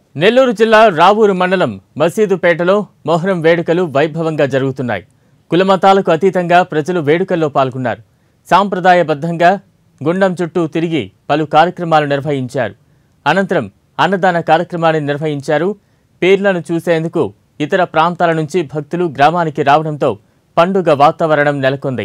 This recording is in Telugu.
నెల్లూరు జిల్లా రావూరు మండలం మసీదుపేటలో మొహరం వేడుకలు వైభవంగా జరుగుతున్నాయి కులమతాలకు అతీతంగా ప్రజలు వేడుకల్లో పాల్గొన్నారు సాంప్రదాయబద్ధంగా గుండం చుట్టూ తిరిగి పలు కార్యక్రమాలు నిర్వహించారు అనంతరం అన్నదాన కార్యక్రమాన్ని నిర్వహించారు పీర్లను చూసేందుకు ఇతర ప్రాంతాల నుంచి భక్తులు గ్రామానికి రావడంతో పండుగ వాతావరణం నెలకొంది